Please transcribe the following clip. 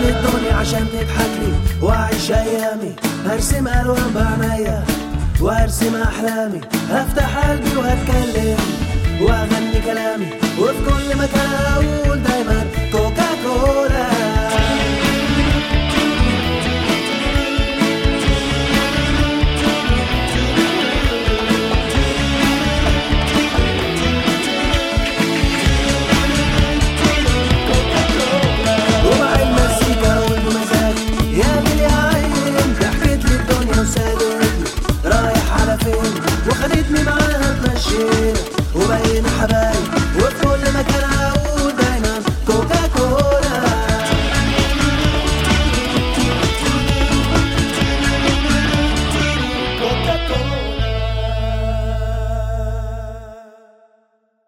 للدنيا عشان تضحك لي واعيش ايامي هرسم الوان بعينيا وارسم احلامي هفتح قلبي وهتكلم واغني كلامي وفي كل مكان اقول دايما كوكا كولا ومع المزيكا والمزاج يا ليل يا عين ضحكت لي الدنيا وسالتني رايح على فين وخدتني معاها اتمشينا وبقينا حبايب